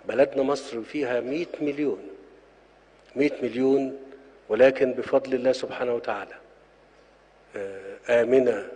بلدنا مصر فيها 100 مليون 100 مليون ولكن بفضل الله سبحانه وتعالى آه، آمنة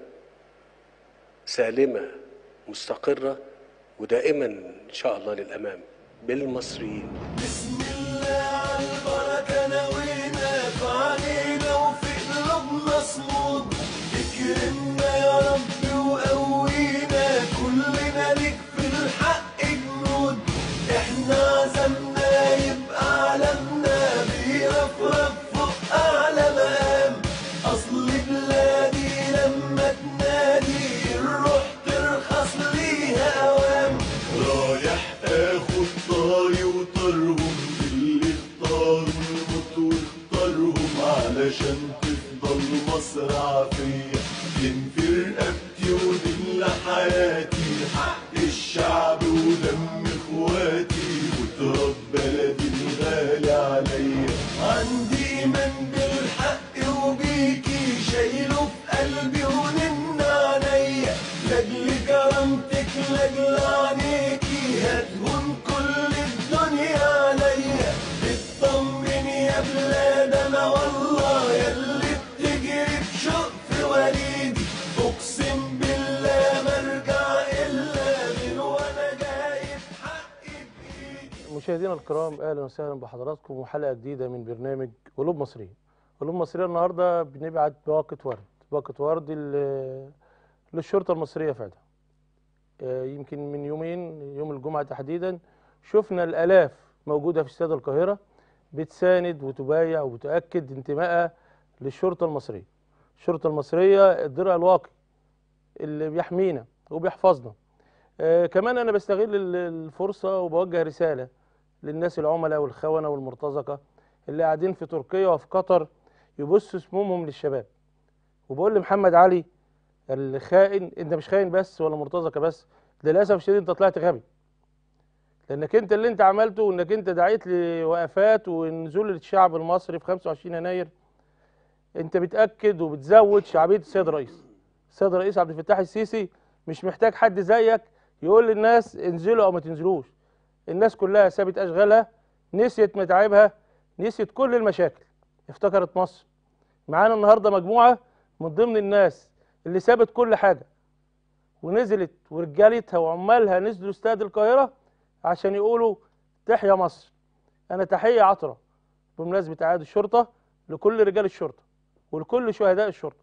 سالمة مستقرة ودائما إن شاء الله للأمام بالمصريين بسم الله على البركة نوينا فعلينا وفي قلوبنا صمود اكرمنا يا رب وقوينا كلنا ليك في الحق جنود احنا عزمنا يبقى علمنا بيرفرف فوق اعلى مقام اصل بلادي لما تنادي الروح ترخص ليها اوام رايح اخد طاري وطرهم اللي اختاروا الموت واختارهم علشان تفضل مصر عافية ينفي رقبتي ودل حياتي حق الشعب ودم اخواتي وتراب بلدي الغالي عليا عندي من بالحق وبيكي شايله في قلبي ونن عليا لاجل كرامتك لاجل عينيكي هتهون كل الدنيا عليا اطمن يا بلاد انا والله ياللي بتجري بشوق في وريدي اقسم بالله ما ارجع الا من وانا جايب حقي بايدي مشاهدينا الكرام اهلا وسهلا بحضراتكم وحلقه جديده من برنامج قلوب مصريه. قلوب مصريه النهارده بنبعت باقه ورد، باقه ورد لل- للشرطه المصريه فعلا. آه، يمكن من يومين يوم الجمعه تحديدا شفنا الالاف موجوده في استاد القاهره بتساند وتبايع وتؤكد انتمائها للشرطه المصريه. الشرطه المصريه الدرع الواقي اللي بيحمينا وبيحفظنا. آه، كمان انا بستغل ال- الفرصه وبوجه رساله للناس العملاء والخونه والمرتزقه اللي قاعدين في تركيا وفي قطر يبصوا سمومهم للشباب وبقول لمحمد علي الخائن انت مش خاين بس ولا مرتزقه بس للاسف الشديد انت طلعت غبي لانك انت اللي انت عملته انك انت دعيت لوقفات ونزول الشعب المصري في 25 يناير انت بتاكد وبتزود شعبيه السيد الرئيس السيد الرئيس عبد الفتاح السيسي مش محتاج حد زيك يقول للناس انزلوا او ما تنزلوش الناس كلها سابت اشغالها نسيت متاعبها نسيت كل المشاكل افتكرت مصر معانا النهارده مجموعه من ضمن الناس اللي سابت كل حاجه ونزلت ورجالتها وعمالها نزلوا استاد القاهره عشان يقولوا تحيا مصر انا تحيه عطره بمناسبه اعاده الشرطه لكل رجال الشرطه ولكل شهداء الشرطه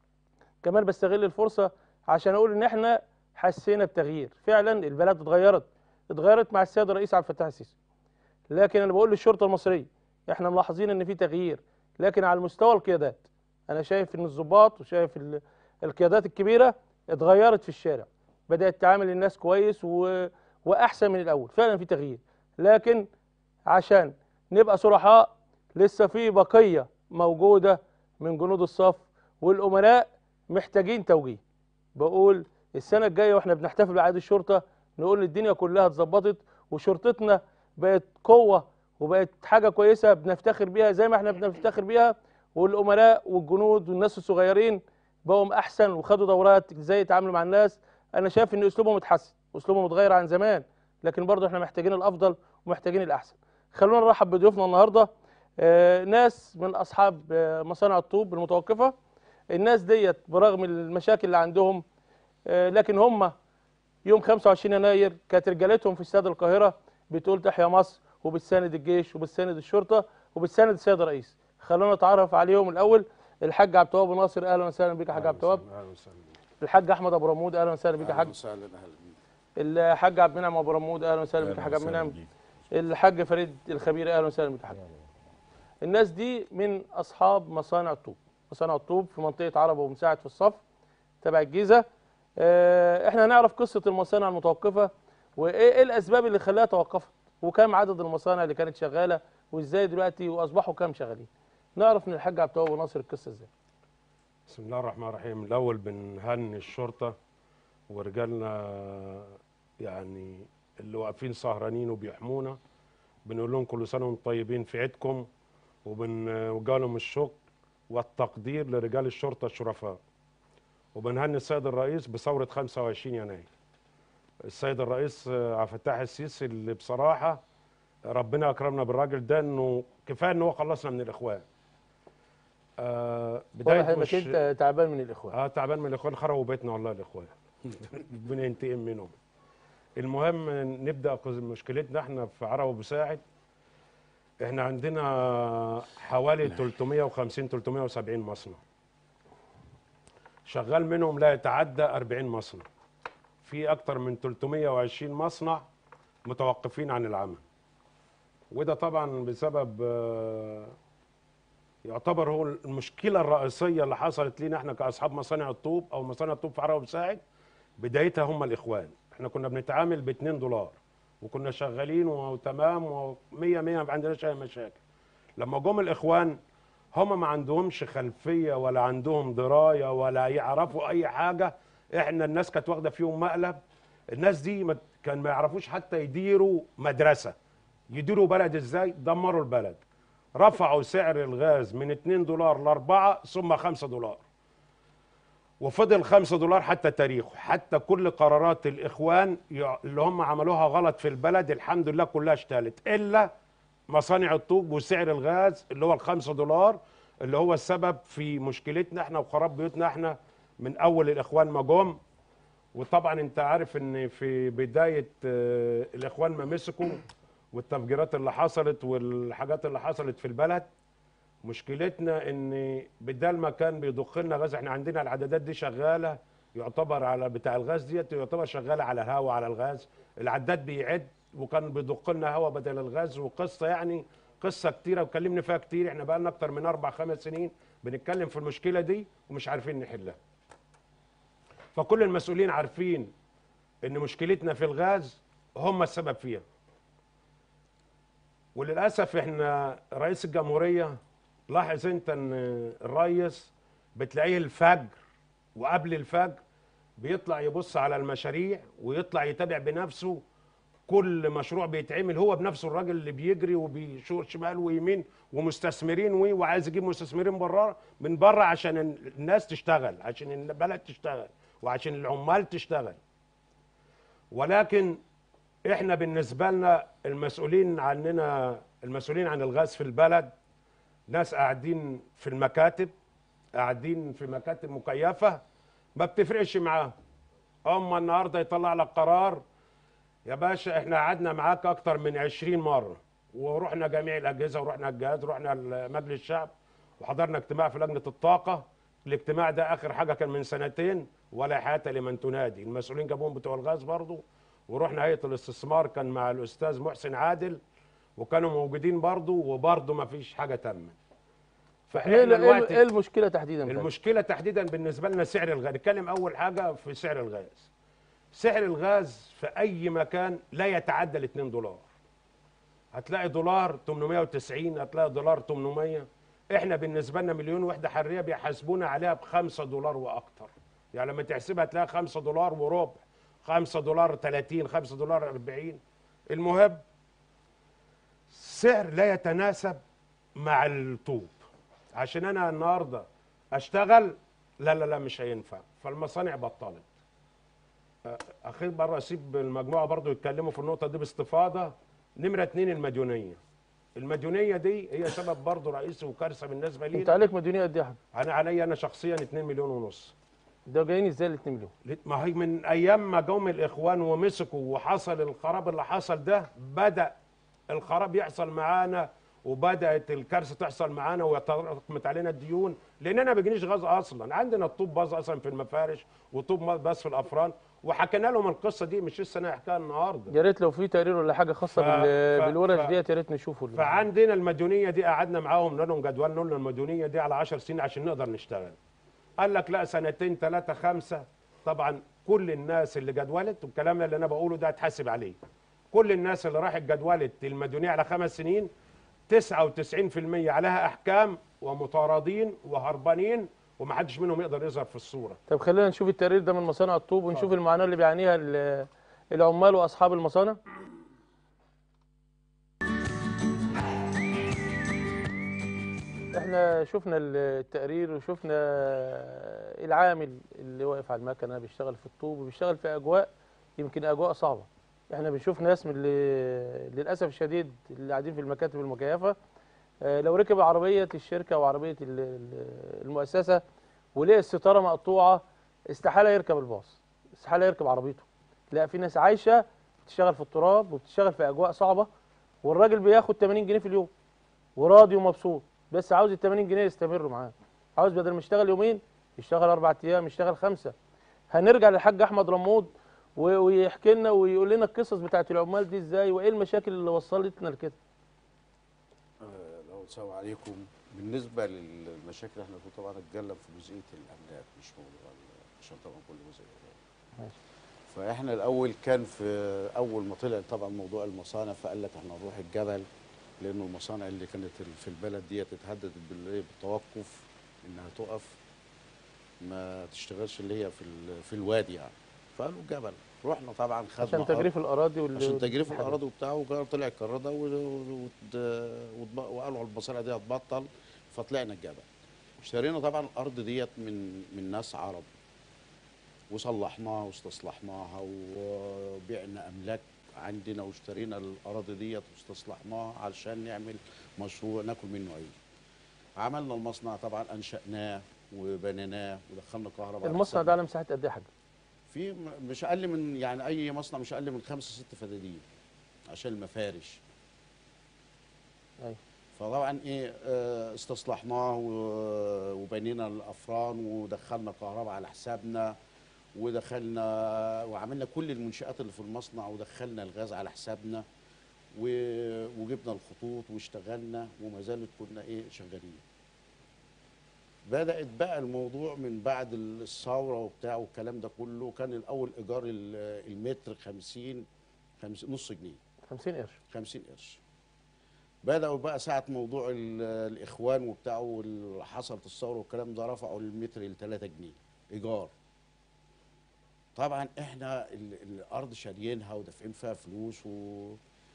كمان بستغل الفرصه عشان اقول ان احنا حسينا بتغيير فعلا البلد اتغيرت اتغيرت مع السيد الرئيس عبد الفتاح السيسي لكن انا بقول للشرطه المصريه احنا ملاحظين ان في تغيير لكن على مستوى القيادات انا شايف ان الضباط وشايف ال- القيادات الكبيره اتغيرت في الشارع بدات تعامل الناس كويس و... واحسن من الاول فعلا في تغيير لكن عشان نبقى صرحاء لسه في بقيه موجوده من جنود الصف والامناء محتاجين توجيه بقول السنه الجايه واحنا بنحتفل بعيد الشرطه نقول الدنيا كلها اتظبطت وشرطتنا بقت قوه وبقت حاجه كويسه بنفتخر بيها زي ما احنا بنفتخر بيها والامراء والجنود والناس الصغيرين بقوا احسن وخدوا دورات ازاي يتعاملوا مع الناس انا شايف ان اسلوبهم اتحسن اسلوبهم اتغير عن زمان لكن برضه احنا محتاجين الافضل ومحتاجين الاحسن خلونا نرحب بضيوفنا النهارده آه ناس من اصحاب آه مصانع الطوب المتوقفه الناس ديت برغم المشاكل اللي عندهم آه لكن هم يوم 25 يناير كانت رجالتهم في استاد القاهره بتقول تحيا مصر وبتساند الجيش وبتساند الشرطه وبتساند السيد الرئيس خلونا نتعرف عليهم الاول الحاج عبد التواب ناصر اهلا وسهلا بك يا حاج عبد التواب اهلا وسهلا الحاج احمد ابو رمود اهلا وسهلا بك يا اهلا حاج وسهلا اهلا بيك الحاج عبد المنعم ابو رمود اهلا وسهلا بك يا حاج عبد المنعم الحاج فريد الخبير اهلا وسهلا بك يا حاج الناس دي من اصحاب مصانع الطوب مصانع الطوب في منطقه عرب ومساعد في الصف تبع الجيزه آه، احنا هنعرف قصه المصانع المتوقفه وايه إيه الاسباب اللي خلاها توقفت وكم عدد المصانع اللي كانت شغاله وازاي دلوقتي واصبحوا كام شغالين نعرف من الحاج عبد التواب وناصر القصه ازاي بسم الله الرحمن الرحيم الاول بنهني الشرطه ورجالنا يعني اللي واقفين سهرانين وبيحمونا بنقول لهم كل سنه وانتم طيبين في عيدكم وبنوجه لهم الشكر والتقدير لرجال الشرطه الشرفاء وبنهني السيد الرئيس بثوره 25 يناير السيد الرئيس آه، عبد الفتاح السيسي اللي بصراحه ربنا اكرمنا بالراجل ده انه كفايه ان هو خلصنا من الاخوان آه واضح بدايه انك مش انت تعبان من الاخوان اه تعبان من الاخوان خربوا بيتنا والله الاخوان ربنا ينتقم منهم المهم نبدا قص- مشكلتنا احنا في عرب ابو ساعد احنا عندنا حوالي 350 370 مصنع شغال منهم لا يتعدى 40 مصنع في اكتر من 320 مصنع متوقفين عن العمل وده طبعا بسبب آه، يعتبر هو المشكله الرئيسيه اللي حصلت لينا احنا كاصحاب مصانع الطوب او مصانع الطوب في عرب مساعد بدايتها هم الاخوان احنا كنا بنتعامل ب 2 دولار وكنا شغالين وتمام و100 100 ما عندناش اي مشاكل لما جم الاخوان هم ما عندهمش خلفيه ولا عندهم درايه ولا يعرفوا اي حاجه احنا الناس كانت واخده فيهم مقلب الناس دي ما كان ما يعرفوش حتى يديروا مدرسه يديروا بلد ازاي دمروا البلد رفعوا سعر الغاز من 2 دولار ل 4 ثم 5 دولار وفضل 5 دولار حتى تاريخه حتى كل قرارات الاخوان يع- اللي هم عملوها غلط في البلد الحمد لله كلها اشتغلت الا مصانع الطوب وسعر الغاز اللي هو ال 5 دولار اللي هو السبب في مشكلتنا احنا وخراب بيوتنا احنا من اول الاخوان ما جم وطبعا انت عارف ان في بدايه آه، الاخوان ما مسكوا والتفجيرات اللي حصلت والحاجات اللي حصلت في البلد مشكلتنا ان بدل ما كان بيضخ لنا غاز احنا عندنا العدادات دي شغاله يعتبر على بتاع الغاز ديت يعتبر شغاله على الهواء على الغاز العداد بيعد وكان بيضخ لنا هواء بدل الغاز وقصه يعني قصه كتيره وكلمنا فيها كتير احنا بقى لنا اكتر من اربع خمس سنين بنتكلم في المشكله دي ومش عارفين نحلها فكل المسؤولين عارفين ان مشكلتنا في الغاز هم السبب فيها وللاسف احنا رئيس الجمهوريه لاحظ انت ان الرئيس بتلاقيه الفجر وقبل الفجر بيطلع يبص على المشاريع ويطلع يتابع بنفسه كل مشروع بيتعمل هو بنفسه الراجل اللي بيجري وبيشور شمال ويمين ومستثمرين وي- وعايز يجيب مستثمرين بره من بره عشان الناس تشتغل عشان البلد تشتغل وعشان العمال تشتغل ولكن احنا بالنسبه لنا المسؤولين عننا المسؤولين عن الغاز في البلد ناس قاعدين في المكاتب قاعدين في مكاتب مكيفه ما بتفرقش معاهم هم النهارده يطلع لك قرار يا باشا احنا قعدنا معاك اكتر من 20 مره ورحنا جميع الاجهزه ورحنا الجهاز ورحنا مجلس الشعب وحضرنا اجتماع في لجنه الطاقه الاجتماع ده اخر حاجه كان من سنتين ولا حياه لمن تنادي المسؤولين جابوهم بتوع الغاز برضو ورحنا هيئه الاستثمار كان مع الاستاذ محسن عادل وكانوا موجودين برضو وبرضو ما فيش حاجه تمت ايه فاحنا ال- ايه ال- الوقت ايه المشكله تحديدا فندم؟ المشكله تحديدا بالنسبه لنا سعر الغاز نتكلم اول حاجه في سعر الغاز سعر الغاز في اي مكان لا يتعدى ال 2 دولار هتلاقي دولار 890 هتلاقي دولار 800 احنا بالنسبه لنا مليون وحده حراريه بيحاسبونا عليها ب 5 دولار واكتر يعني لما تحسبها هتلاقي 5 دولار وربع 5 دولار 30 5 دولار 40 المهم سعر لا يتناسب مع الطوب عشان انا النهارده اشتغل لا لا لا مش هينفع فالمصانع بطلت أ- اخير مره اسيب المجموعه برضو يتكلموا في النقطه دي باستفاضه نمره اتنين المديونيه المديونيه دي هي سبب برضو رئيسي وكارثه بالنسبه انت لي عليك مديونيه قد ايه يا حاج؟ انا عليا انا شخصيا 2 مليون ونص ده جايين ازاي ال 2 مليون؟ ما هي من ايام ما جم الاخوان ومسكوا وحصل الخراب اللي حصل ده بدا الخراب يحصل معانا وبدات الكارثه تحصل معانا وتراكمت علينا الديون لاننا ما بيجينيش غاز اصلا عندنا الطوب باظ اصلا في المفارش وطوب باظ في الافران وحكينا لهم القصه دي مش لسه انا احكيها النهارده يا ريت لو في تقرير ولا حاجه خاصه ف- بال- ف- بالورش ف- ديت يا ريت نشوفه فعندنا المديونيه دي قعدنا معاهم نقول لهم جدول نقول لهم المديونيه دي على 10 سنين عشان نقدر نشتغل قال لك لا سنتين ثلاثه خمسه طبعا كل الناس اللي جدولت والكلام اللي انا بقوله ده هتحاسب عليه كل الناس اللي راحت جدولت المديونيه على خمس سنين 99% عليها احكام ومطاردين وهربانين ومحدش منهم يقدر يظهر في الصوره طب خلينا نشوف التقرير ده من مصانع الطوب ونشوف المعاناه اللي بيعانيها ال- العمال واصحاب المصانع احنا شفنا التقرير وشفنا العامل اللي واقف على المكنه بيشتغل في الطوب وبيشتغل في اجواء يمكن اجواء صعبه احنا بنشوف ناس من اللي للاسف الشديد اللي قاعدين في المكاتب المكيفه آه، لو ركب عربيه الشركه وعربيه ال- ال- المؤسسه ولقى الستاره مقطوعه استحاله يركب الباص استحاله يركب عربيته لا في ناس عايشه بتشتغل في التراب وبتشتغل في اجواء صعبه والراجل بياخد 80 جنيه في اليوم وراضي ومبسوط بس عاوز ال 80 جنيه يستمروا معاه عاوز بدل ما يشتغل يومين يشتغل اربع ايام يشتغل خمسه هنرجع للحاج احمد رمود و- ويحكي لنا ويقول لنا القصص بتاعت العمال دي ازاي وايه المشاكل اللي وصلتنا لكده آه، لو السلام عليكم بالنسبه للمشاكل احنا المفروض طبعا نتكلم في جزئيه الاملاك مش موضوع ال- عشان طبعا كل جزئيه ماشي. فاحنا الاول كان في اول ما طلع طبعا موضوع المصانع فقال لك احنا نروح الجبل لانه المصانع اللي كانت في البلد دي اتهددت بال- بالتوقف انها تقف ما تشتغلش اللي هي في ال- في الوادي يعني فقالوا الجبل رحنا طبعا خدنا عشان أرض. تجريف الاراضي وال عشان تجريف والحاجات. الاراضي وبتاعه وقال- طلع القرار ده و- و- وت- وقالوا على المصانع دي هتبطل فطلعنا الجبل اشترينا طبعا الارض ديت من من ناس عرب وصلحناها واستصلحناها وبعنا املاك عندنا واشترينا الاراضي ديت واستصلحناها علشان نعمل مشروع ناكل منه عيش عملنا المصنع طبعا انشاناه وبنيناه ودخلنا كهرباء على المصنع حسابنا. ده على مساحه قد ايه يا حاج؟ في م- مش اقل من يعني اي مصنع مش اقل من خمسه ست فدادين عشان المفارش ايوه فطبعا ايه آه، استصلحناه و- وبنينا الافران ودخلنا كهرباء على حسابنا ودخلنا وعملنا كل المنشآت اللي في المصنع ودخلنا الغاز على حسابنا و- وجبنا الخطوط واشتغلنا وما زالت كنا ايه شغالين بدأت بقى الموضوع من بعد الثورة وبتاع والكلام ده كله كان الأول إيجار ال- المتر 50 50 نص جنيه 50 قرش 50 قرش بدأوا بقى ساعة موضوع ال- الإخوان وبتاع واللي حصلت الثورة والكلام ده رفعوا المتر ل 3 جنيه إيجار طبعا احنا ال- الأرض شاريينها ودافعين فيها فلوس و...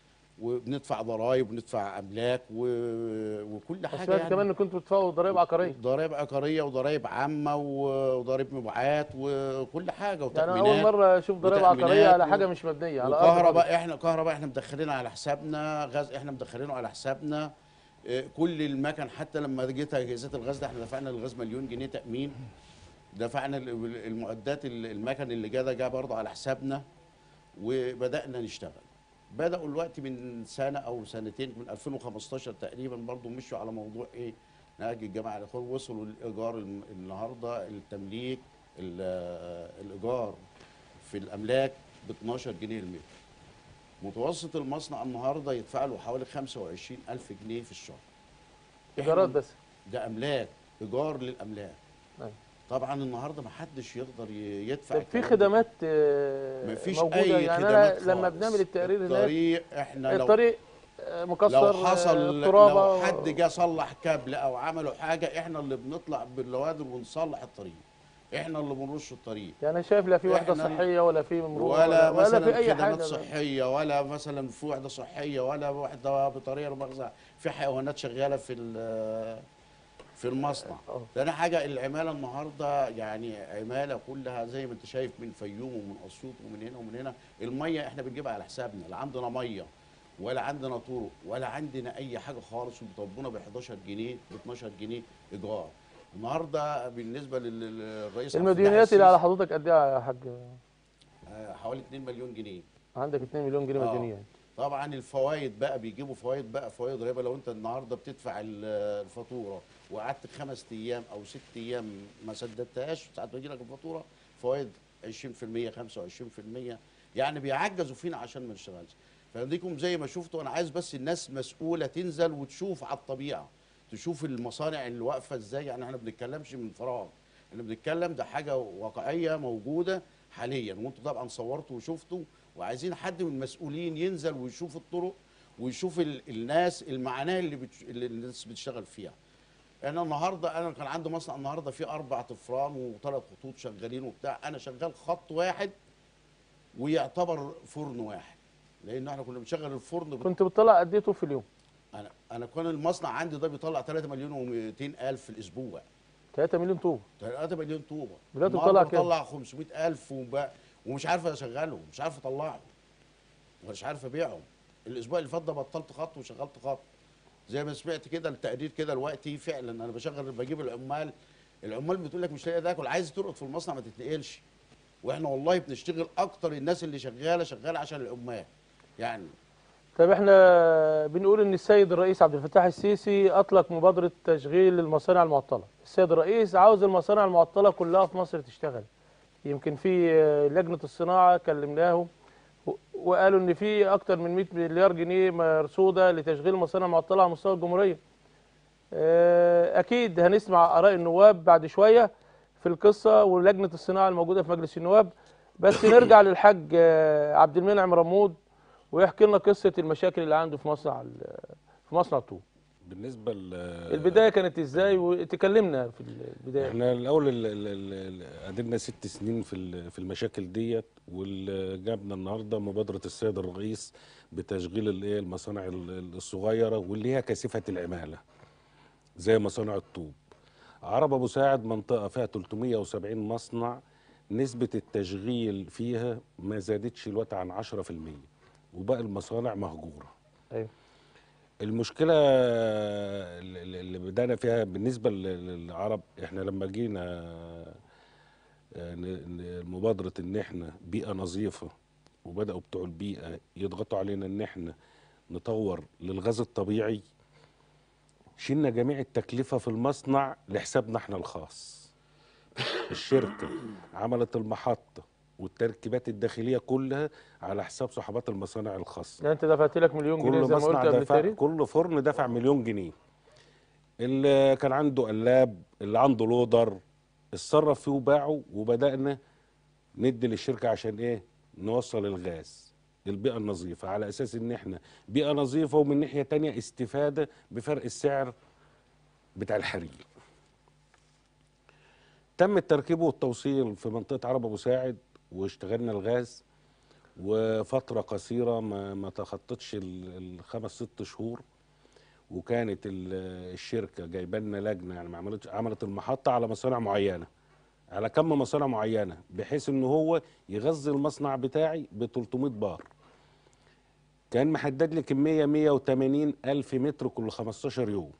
وبندفع ضرائب وبندفع أملاك و... وكل بس حاجة سمعت كمان ان كنتوا بتدفعوا ضرائب عقاريه ضرائب عقاريه وضرائب عامه و- وضرائب مبيعات وكل حاجه يعني انا وتأمينات اول مره اشوف ضرائب عقاريه وتأمينات على و- حاجه مش مبنيه على ارض فاضية. وكهرباء احنا كهرباء احنا مدخلينها على حسابنا غاز احنا مدخلينه على حسابنا اه، كل المكن حتى لما جيت اجهزه الغاز ده احنا دفعنا للغاز مليون جنيه تامين دفعنا ال- المعدات ال- المكن اللي جا ده جه برضه على حسابنا وبدانا نشتغل بداوا الوقت من سنه او سنتين من 2015 تقريبا برضه مشوا على موضوع ايه نهج الجماعه الاخوان وصلوا للايجار الم- النهارده التمليك ال- الايجار في الاملاك ب 12 جنيه المتر متوسط المصنع النهارده يدفع له حوالي 25000 جنيه في الشهر ايجارات بس ده املاك ايجار للاملاك أيوة. طبعا النهارده ما حدش يقدر ي- يدفع طب في الكلام ده. خدمات آه، مفيش موجوده اي يعني خدمات انا لما خالص. بنعمل التقرير هناك الطريق احنا لو الطريق آه، مكسر لو حصل آه، ترابه لو حد جه صلح كابل او عملوا حاجه احنا اللي بنطلع باللوادر ونصلح الطريق احنا اللي بنرش الطريق يعني أنا شايف لا في وحده إحنا- صحيه ولا في مرور ولا ولا مثلا في اي خدمات حاجه صحيه ولا مثلا في وحده صحيه ولا وحده بطريقه مؤاخذه في حيوانات شغاله في ال- في المصنع آه. ده انا حاجه العماله النهارده يعني عماله كلها زي ما انت شايف من فيوم ومن اسيوط ومن هنا ومن هنا الميه احنا بنجيبها على حسابنا لا عندنا ميه ولا عندنا طرق ولا عندنا اي حاجه خالص وبيطالبونا ب 11 جنيه ب 12 جنيه ايجار النهارده بالنسبه لل- للرئيس عبد الفتاح المديونيات اللي على السيسي، حضرتك قد ايه يا حاج آه، حوالي 2 مليون جنيه عندك 2 مليون جنيه آه. مديونيه طبعا الفوائد بقى بيجيبوا فوائد بقى فوائد ربا لو انت النهارده بتدفع ال- الفاتوره وقعدت خمس ايام او ست ايام ما سددتهاش ساعات بيجي لك الفاتوره فوائد 20% 25% يعني بيعجزوا فينا عشان ما نشتغلش فديكم زي ما شفتوا انا عايز بس الناس مسؤوله تنزل وتشوف على الطبيعه تشوف المصانع اللي واقفه ازاي يعني احنا ما بنتكلمش من فراغ احنا بنتكلم ده حاجه واقعيه موجوده حاليا وانتوا طبعا صورتوا وشفتوا وعايزين حد من المسؤولين ينزل ويشوف الطرق ويشوف ال- الناس المعاناه اللي, بتش... اللي الناس بتشتغل فيها انا النهارده انا كان عندي مصنع النهارده فيه اربع افران وثلاث خطوط شغالين وبتاع انا شغال خط واحد ويعتبر فرن واحد لان احنا كنا بنشغل الفرن بت... كنت بتطلع قد ايه طول في اليوم انا انا كان المصنع عندي ده بيطلع 3 مليون و200 الف في الاسبوع 3 مليون طوب 3 مليون طوبه دلوقتي النهاردة بتطلع كام؟ بطلع 500 الف وب... ومش عارف اشغله مش عارف اطلعه مش عارف ابيعهم الاسبوع اللي فات ده بطلت خط وشغلت خط زي ما سمعت كده التقرير كده دلوقتي فعلا انا بشغل بجيب العمال العمال بتقول لك مش لاقي تاكل عايز ترقد في المصنع ما تتنقلش واحنا والله بنشتغل اكتر الناس اللي شغاله شغاله عشان العمال يعني طيب احنا بنقول ان السيد الرئيس عبد الفتاح السيسي اطلق مبادره تشغيل المصانع المعطله السيد الرئيس عاوز المصانع المعطله كلها في مصر تشتغل يمكن في آه، لجنه الصناعه كلمناهم و- وقالوا ان في اكتر من 100 مليار جنيه مرصوده لتشغيل المصانع المعطله على مستوى الجمهوريه آه، اكيد هنسمع اراء النواب بعد شويه في القصه ولجنه الصناعه الموجوده في مجلس النواب بس نرجع للحاج آه، عبد المنعم رمود ويحكي لنا قصه المشاكل اللي عنده في مصنع ال- في مصنع الطوب بالنسبه ل البدايه كانت ازاي وتكلمنا في البدايه احنا الاول ال- ال- ال- ال- قعدنا ست سنين في ال- في المشاكل ديت واللي جابنا النهارده مبادره السيد الرئيس بتشغيل الايه المصانع ال- الصغيره واللي هي كثيفه العماله زي مصانع الطوب عرب ابو ساعد منطقه فيها 370 مصنع نسبه التشغيل فيها ما زادتش الوقت عن 10% وباقي المصانع مهجوره ايوه المشكلة اللي اللي بدأنا فيها بالنسبة لل- للعرب احنا لما جينا آه، ن- ن- مبادرة ان احنا بيئة نظيفة وبدأوا بتوع البيئة يضغطوا علينا ان احنا نطور للغاز الطبيعي شلنا جميع التكلفة في المصنع لحسابنا احنا الخاص الشركة عملت المحطة والتركيبات الداخلية كلها على حساب صحابات المصانع الخاصة يعني انت دفعت لك مليون جنيه كل زي ما قلت مصنع قبل دفع التاريخ كل فرن دفع مليون جنيه اللي كان عنده قلاب اللي عنده لودر اتصرف فيه وباعه وبدأنا ندي للشركة عشان ايه نوصل الغاز البيئة النظيفة على أساس إن إحنا بيئة نظيفة ومن ناحية تانية استفادة بفرق السعر بتاع الحرير تم التركيب والتوصيل في منطقة عرب أبو ساعد واشتغلنا الغاز وفترة قصيرة ما ما تخطتش ال- الخمس ست شهور وكانت ال- الشركة جايبه لنا لجنة يعني ما عملتش عملت المحطة على مصانع معينة على كم مصانع معينة بحيث ان هو يغذي المصنع بتاعي ب 300 بار كان محدد لي كمية 180 ألف متر كل 15 يوم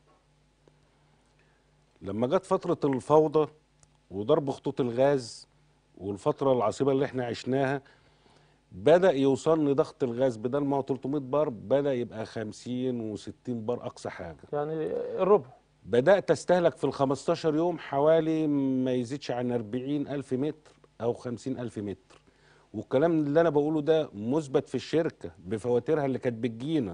لما جت فترة الفوضى وضرب خطوط الغاز والفترة العصيبة اللي احنا عشناها بدأ يوصلني ضغط الغاز بدل ما هو 300 بار بدأ يبقى 50 و60 بار أقصى حاجة يعني الربع بدأت استهلك في ال 15 يوم حوالي ما يزيدش عن 40 ألف متر أو 50 ألف متر والكلام اللي أنا بقوله ده مثبت في الشركة بفواتيرها اللي كانت بتجينا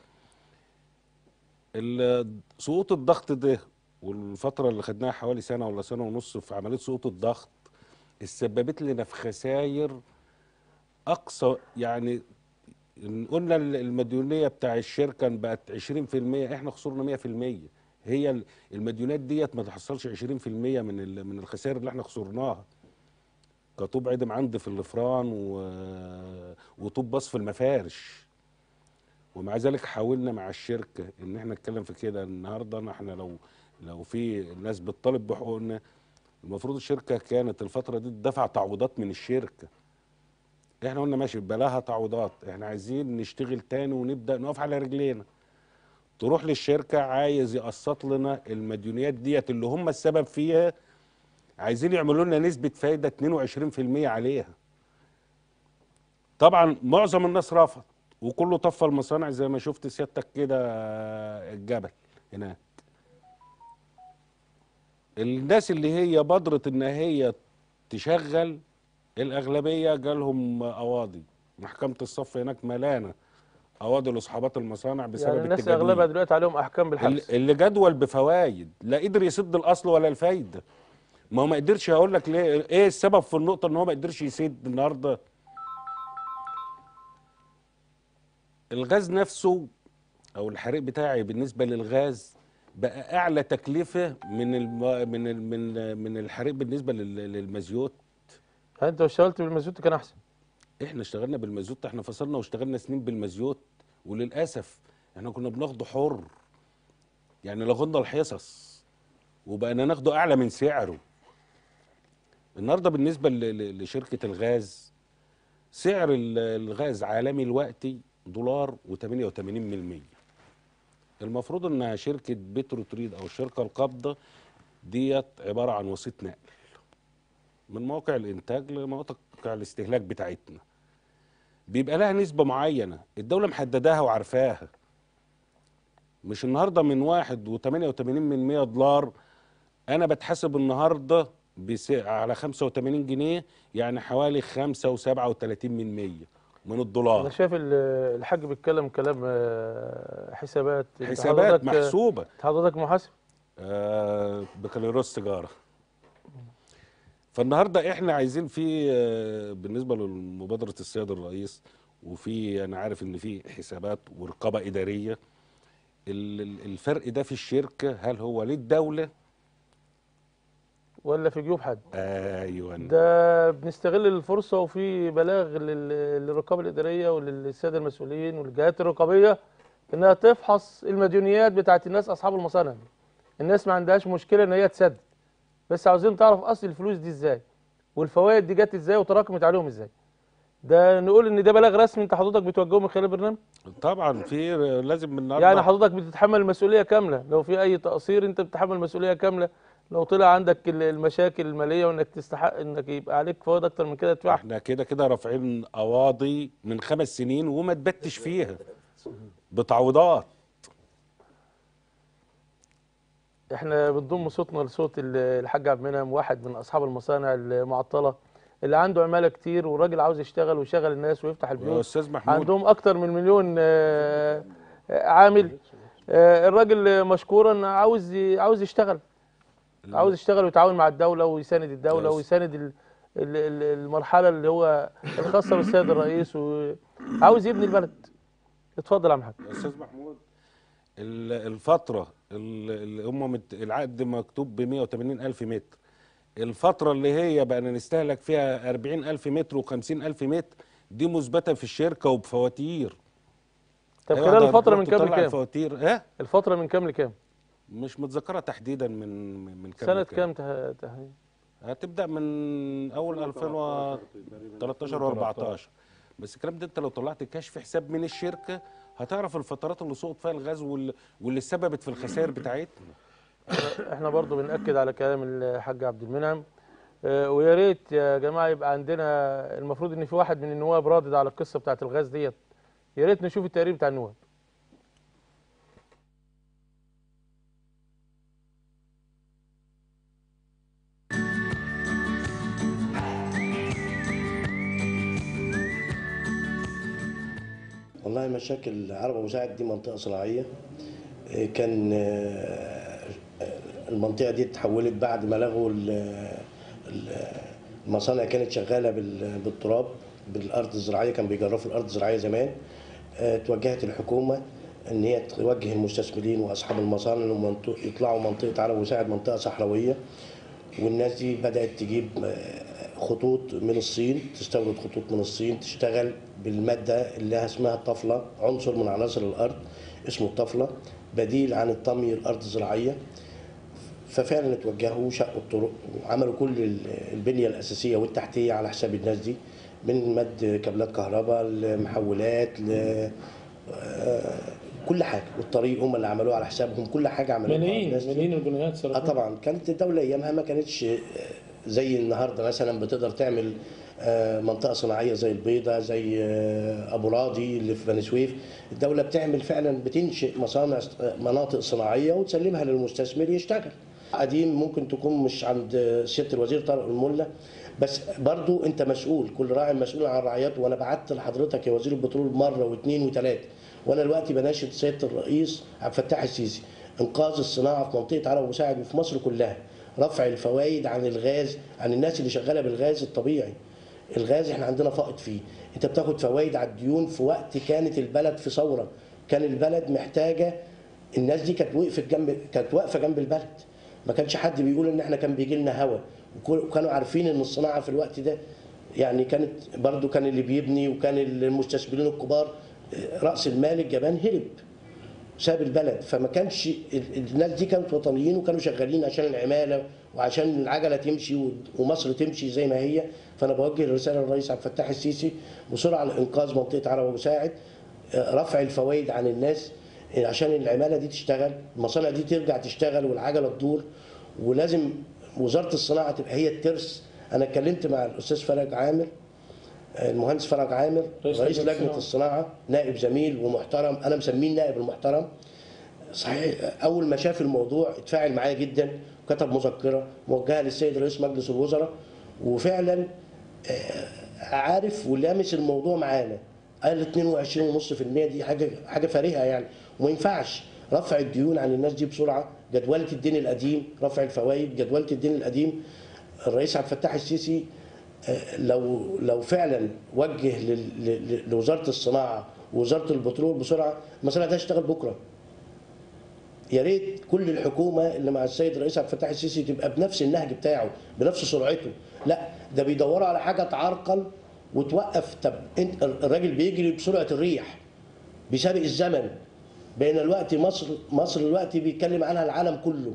ال- سقوط الضغط ده والفترة اللي خدناها حوالي سنة ولا سنة ونص في عملية سقوط الضغط سببت لنا في خسائر أقصى يعني إن قلنا ال- المديونية بتاع الشركة بقت 20% احنا خسرنا 100% هي ال- المديونات ديت ما تحصلش 20% من ال- من الخسائر اللي احنا خسرناها كطوب عدم عندي في الفران و... وطوب باص في المفارش ومع ذلك حاولنا مع الشركه ان احنا نتكلم في كده النهارده أنا- احنا لو لو في ناس بتطالب بحقوقنا المفروض الشركه كانت الفتره دي تدفع تعويضات من الشركه احنا قلنا ماشي بلاها تعويضات احنا عايزين نشتغل تاني ونبدا نقف على رجلينا تروح للشركه عايز يقسط لنا المديونيات ديت اللي هم السبب فيها عايزين يعملوا لنا نسبه فايده 22% عليها طبعا معظم الناس رفض وكله طفى المصانع زي ما شفت سيادتك كده الجبل هناك الناس اللي هي بادرت ان هي تشغل الاغلبيه جالهم قواضي محكمه الصف هناك ملانه قواضي لاصحابات المصانع بسبب يعني الناس التجديد. اغلبها دلوقتي عليهم احكام بالحبس اللي اللي جدول بفوايد لا قدر يسد الاصل ولا الفايده ما هو ما قدرش هقول لك ليه ايه السبب في النقطه ان هو ما قدرش يسد النهارده الغاز نفسه او الحريق بتاعي بالنسبه للغاز بقى اعلى تكلفه من الم... من ال... من من الحريق بالنسبه لل... للمازيوت يعني انت لو اشتغلت بالمازوت كان احسن احنا اشتغلنا بالمازيوت احنا فصلنا واشتغلنا سنين بالمازيوت وللاسف احنا كنا بناخده حر يعني لغنا الحصص وبقينا ناخده اعلى من سعره النهارده بالنسبه ل- ل- لشركه الغاز سعر ال- الغاز عالمي الوقتي دولار و88 من المية المفروض انها شركة بترو تريد او الشركة القابضة ديت عبارة عن وسيط نقل من موقع الانتاج لمواقع الاستهلاك بتاعتنا بيبقى لها نسبة معينة الدولة محدداها وعارفاها مش النهاردة من واحد وتمانية وتمانين من مية دولار أنا بتحاسب النهاردة بس على خمسة وتمانين جنيه يعني حوالي خمسة وسبعة وتلاتين من مية من انا الدولار شايف ال- الحاج بيتكلم كلام آه، حسابات أنت حسابات حضرتك- محسوبة حضرتك محاسب آه بكالوريوس تجارة فالنهارده احنا عايزين في آه، بالنسبه لمبادره السيد الرئيس وفي انا عارف ان في حسابات ورقابه اداريه ال- ال- الفرق ده في الشركه هل هو للدوله ولا في جيوب حد ايوه ده بنستغل الفرصة وفي بلاغ لل- للرقابة الإدارية وللسادة المسؤولين والجهات الرقابية إنها تفحص المديونيات بتاعت الناس أصحاب المصانع دي. الناس ما عندهاش مشكلة إن هي تسدد بس عاوزين تعرف أصل الفلوس دي إزاي والفوائد دي جت إزاي وتراكمت عليهم إزاي ده نقول إن ده بلاغ رسمي أنت حضرتك بتوجهه من خلال البرنامج طبعا في لازم من النهارده يعني حضرتك بتتحمل المسؤولية كاملة لو في أي تقصير أنت بتتحمل المسؤولية كاملة لو طلع عندك ال- المشاكل المالية وإنك تستحق إنك يبقى عليك فوائد أكتر من كده تدفعها احنا كده كده رافعين قواضي من خمس سنين وما تبتش فيها بتعويضات احنا بنضم صوتنا لصوت ال- الحاج عبد المنعم واحد من اصحاب المصانع المعطله اللي عنده عماله كتير والراجل عاوز يشتغل ويشغل الناس ويفتح يا البيوت استاذ محمود عندهم اكتر من مليون آه، آه، عامل آه، الراجل مشكورا عاوز ي- عاوز يشتغل عاوز يشتغل ويتعاون مع الدوله ويساند الدوله يس. ويساند ال- ال- ال- المرحله اللي هو الخاصه بالسيد الرئيس وعاوز يبني البلد اتفضل يا عم حاج يا استاذ محمود ال- الفتره ال- اللي هم مت- العقد مكتوب ب 180 الف متر الفتره اللي هي بقى نستهلك فيها 40 الف متر و50 الف متر دي مثبته في الشركه وبفواتير طب أيوة، خلال ده الفتره تروح من كام تطلع لكام الفواتير اه الفتره من كام لكام مش متذكره تحديدا من من من كام سنه لكام. كام ته- ته- هتبدا من اول 2013 و14 بس الكلام ده انت لو طلعت كشف حساب من الشركه هتعرف الفترات اللي سقط فيها الغاز وال- واللي سببت في الخسائر بتاعتنا احنا برضو بنأكد على كلام الحاج عبد المنعم اه، ويا ريت يا جماعه يبقى عندنا المفروض ان في واحد من النواب رادد على القصه بتاعت الغاز ديت يا ريت نشوف التقرير بتاع النواب والله مشاكل عرب أبو سعد دي منطقة صناعية آه، كان آه، المنطقة دي اتحولت بعد ما لغوا ال- ال- المصانع كانت شغالة بال- بالتراب بالأرض الزراعية كان بيجرفوا الأرض الزراعية زمان آه، توجهت الحكومة إن هي توجه المستثمرين وأصحاب المصانع إنهم منطق- يطلعوا منطقة عرب أبو سعد منطقة صحراوية والناس دي بدأت تجيب آه، خطوط من الصين تستورد خطوط من الصين تشتغل بالمادة اللي اسمها الطفلة عنصر من عناصر الأرض اسمه الطفلة بديل عن الطمي الأرض الزراعية ففعلا اتوجهوا وشقوا الطرق وعملوا كل ال- البنية الأساسية والتحتية على حساب الناس دي من مد كابلات كهرباء لمحولات ل آه، كل حاجة والطريق هم اللي عملوه على حسابهم كل حاجة عملوها الناس دي. الجنيهات اه طبعا كانت الدوله ايامها ما كانتش آه، زي النهارده مثلا بتقدر تعمل آه، منطقه صناعيه زي البيضه زي آه، ابو راضي اللي في بني سويف الدوله بتعمل فعلا بتنشئ مصانع آه، مناطق صناعيه وتسلمها للمستثمر يشتغل قديم ممكن تكون مش عند سياده الوزير طارق الملا بس برضو انت مسؤول كل راعي مسؤول عن رعيته وانا بعت لحضرتك يا وزير البترول مره واثنين وثلاثه وانا دلوقتي بناشد سياده الرئيس عبد الفتاح السيسي انقاذ الصناعه في منطقه عرب وساعد وفي مصر كلها رفع الفوائد عن الغاز عن الناس اللي شغاله بالغاز الطبيعي الغاز احنا عندنا فائض فيه انت بتاخد فوائد على الديون في وقت كانت البلد في ثوره كان البلد محتاجه الناس دي كانت وقفت جنب كانت واقفه جنب البلد ما كانش حد بيقول ان احنا كان بيجي لنا هوا وكانوا عارفين ان الصناعه في الوقت ده يعني كانت برضو كان اللي بيبني وكان المستثمرين الكبار راس المال الجبان هرب ساب البلد فما كانش ال- الناس دي كانت وطنيين وكانوا شغالين عشان العماله وعشان العجله تمشي و- ومصر تمشي زي ما هي فانا بوجه رساله للرئيس عبد الفتاح السيسي بسرعه لانقاذ منطقه عرب مساعد رفع الفوائد عن الناس عشان العماله دي تشتغل المصانع دي ترجع تشتغل والعجله تدور ولازم وزاره الصناعه تبقى هي الترس انا اتكلمت مع الاستاذ فرج عامر المهندس فرج عامر رئيس رئيس لجنة لجنه الصناعه نائب زميل ومحترم انا مسميه النائب المحترم صحيح اول ما شاف الموضوع اتفاعل معايا جدا وكتب مذكره موجهه للسيد رئيس مجلس الوزراء وفعلا آه، عارف ولامس الموضوع معانا قال 22.5% دي حاجه حاجه فارهه يعني وما ينفعش رفع الديون عن الناس دي بسرعه جدوله الدين القديم رفع الفوائد جدوله الدين القديم الرئيس عبد الفتاح السيسي آه، لو لو فعلا وجه لل- ل- لوزاره الصناعه ووزاره البترول بسرعه المصانع دي هتشتغل بكره يا ريت كل الحكومه اللي مع السيد الرئيس عبد الفتاح السيسي تبقى بنفس النهج بتاعه بنفس سرعته لا ده بيدوروا على حاجه تعرقل وتوقف طب انت الراجل بيجري بسرعه الريح بسابق الزمن بين الوقت مصر مصر الوقت بيتكلم عنها العالم كله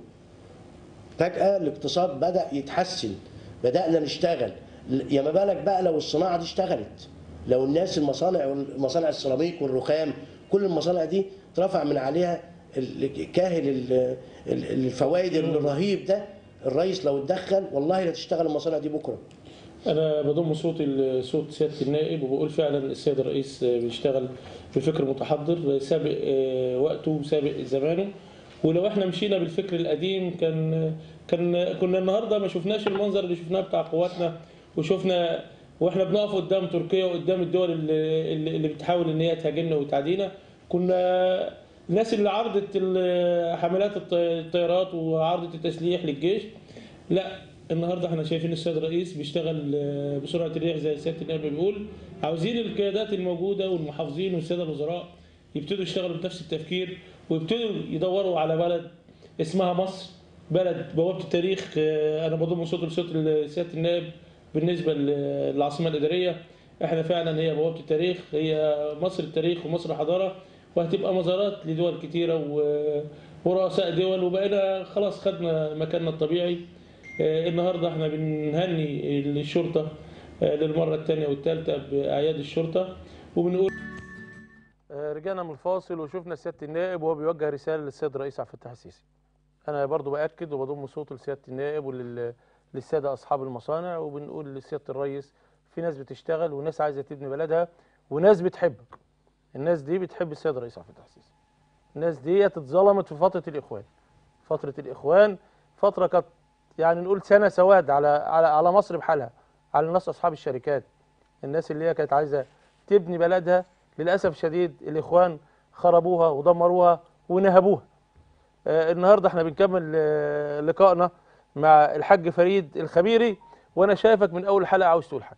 فجأة الاقتصاد بدأ يتحسن بدأنا نشتغل يا ما بالك بقى لو الصناعة دي اشتغلت لو الناس المصانع مصانع السيراميك والرخام كل المصانع دي اترفع من عليها ال- كاهل ال- ال- الفوائد الرهيب ده الرئيس لو اتدخل والله لا تشتغل المصانع دي بكره انا بضم صوتي لصوت سياده النائب وبقول فعلا السيد الرئيس بيشتغل بفكر متحضر سابق آه، وقته وسابق زمانه ولو احنا مشينا بالفكر القديم كان كان كنا النهارده ما شفناش المنظر اللي شفناه بتاع قواتنا وشفنا واحنا بنقف قدام تركيا وقدام الدول اللي, اللي اللي بتحاول ان هي تهاجمنا وتعدينا كنا الناس اللي عرضت ال- حملات الط- الطيارات وعرضت التسليح للجيش لا النهارده احنا شايفين السيد الرئيس بيشتغل آه، بسرعه الريح زي سياده النائب بيقول عاوزين القيادات الموجوده والمحافظين والساده الوزراء يبتدوا يشتغلوا بنفس التفكير ويبتدوا يدوروا على بلد اسمها مصر بلد بوابه التاريخ آه، انا بضم صوت لصوت سياده النائب بالنسبه للعاصمه الاداريه احنا فعلا هي بوابه التاريخ هي مصر التاريخ ومصر الحضاره وهتبقى مزارات لدول كتيره و- ورؤساء دول وبقينا خلاص خدنا مكاننا الطبيعي آه، النهارده احنا بنهني الشرطه آه، للمره الثانيه والثالثه باعياد الشرطه وبنقول آه، رجعنا من الفاصل وشفنا سياده النائب وهو بيوجه رساله للسيد الرئيس عبد الفتاح السيسي. انا برضو باكد وبضم صوت لسياده النائب وللساده اصحاب المصانع وبنقول لسياده الرئيس في ناس بتشتغل وناس عايزه تبني بلدها وناس بتحبك. الناس دي بتحب السيد الرئيس عبد الفتاح السيسي. الناس دي اتظلمت في فتره الاخوان. فتره الاخوان فتره كانت يعني نقول سنه سواد على على على مصر بحالها على الناس اصحاب الشركات الناس اللي هي كانت عايزه تبني بلدها للاسف الشديد الاخوان خربوها ودمروها ونهبوها آه، النهارده احنا بنكمل آه، لقائنا مع الحاج فريد الخبيري وانا شايفك من اول حلقه عاوز تقول حاجه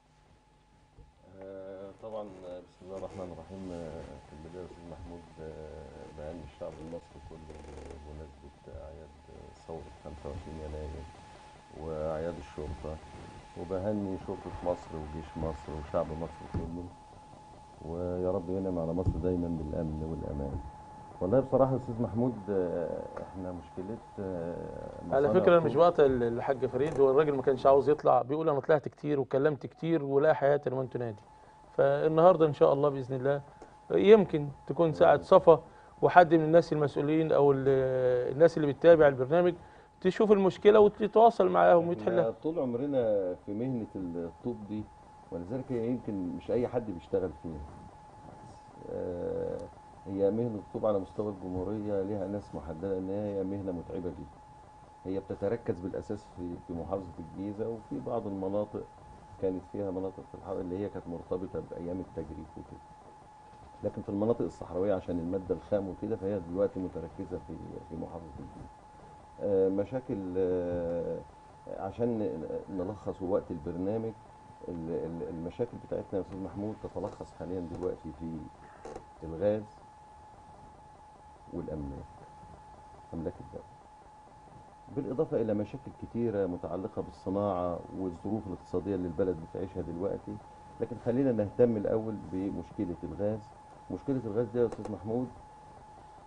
آه، طبعا آه، بسم الله الرحمن الرحيم آه، في البدايه استاذ محمود آه، بهني الشعب المصري كله بمناسبه اعياد آه، ثوره 25 يناير واعياد الشرطه وبهني شرطه مصر وجيش مصر وشعب مصر كله ويا رب ينعم على مصر دايما بالامن والامان والله بصراحه يا استاذ محمود آه، احنا مشكله آه، على مصانع فكره انا مش الطوب- بقطع ال- الحاج فريد هو الراجل ما كانش عاوز يطلع بيقول انا طلعت كتير وكلمت كتير ولا حياه لمن تنادي فالنهارده ان شاء الله باذن الله يمكن تكون ساعه صفا وحد من الناس المسؤولين او ال- الناس اللي بتتابع البرنامج تشوف المشكله وتتواصل معاهم وتحلها احنا طول عمرنا في مهنة الطب دي ولذلك هي يمكن مش أي حد بيشتغل فيها آه، هي مهنة الطب على مستوى الجمهورية ليها ناس محددة إن هي مهنة متعبة جدا هي بتتركز بالأساس في في محافظة الجيزة وفي بعض المناطق كانت فيها مناطق في الحرب اللي هي كانت مرتبطة بأيام التجريف وكده لكن في المناطق الصحراوية عشان المادة الخام وكده فهي دلوقتي متركزة في في محافظة الجيزة آه، مشاكل آه، عشان ن- نلخص وقت البرنامج ال- ال- المشاكل بتاعتنا يا استاذ محمود تتلخص حاليا دلوقتي في الغاز والاملاك املاك الدوله بالاضافه الى مشاكل كتيره متعلقه بالصناعه والظروف الاقتصاديه اللي البلد بتعيشها دلوقتي لكن خلينا نهتم الاول بمشكله الغاز مشكله الغاز دي يا استاذ محمود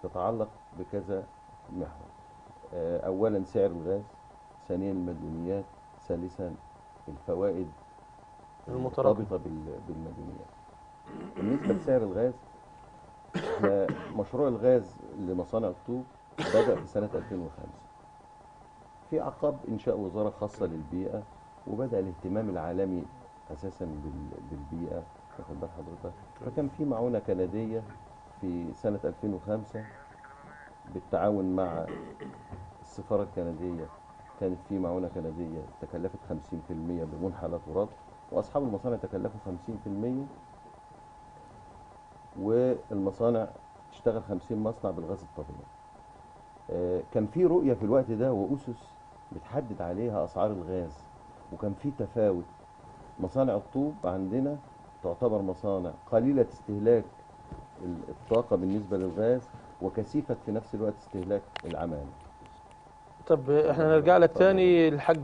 تتعلق بكذا محور آه، اولا سعر الغاز ثانيا المديونيات ثالثا الفوائد المتراكمة. المرتبطه بال- بالمديونيات بالنسبه لسعر الغاز احنا مشروع الغاز لمصانع الطوب بدا في سنه 2005 في عقب انشاء وزاره خاصه للبيئه وبدا الاهتمام العالمي اساسا بال- بالبيئه واخد بال حضرتك فكان في معونه كنديه في سنه 2005 بالتعاون مع السفاره الكنديه كانت في معونه كنديه تكلفت 50% بمنحى لا تراد واصحاب المصانع تكلفوا 50% والمصانع تشتغل 50 مصنع بالغاز الطبيعي آه، كان في رؤيه في الوقت ده واسس بتحدد عليها اسعار الغاز وكان في تفاوت مصانع الطوب عندنا تعتبر مصانع قليله استهلاك ال- الطاقه بالنسبه للغاز وكثيفه في نفس الوقت استهلاك العماله طب احنا نرجع لك تاني الحاج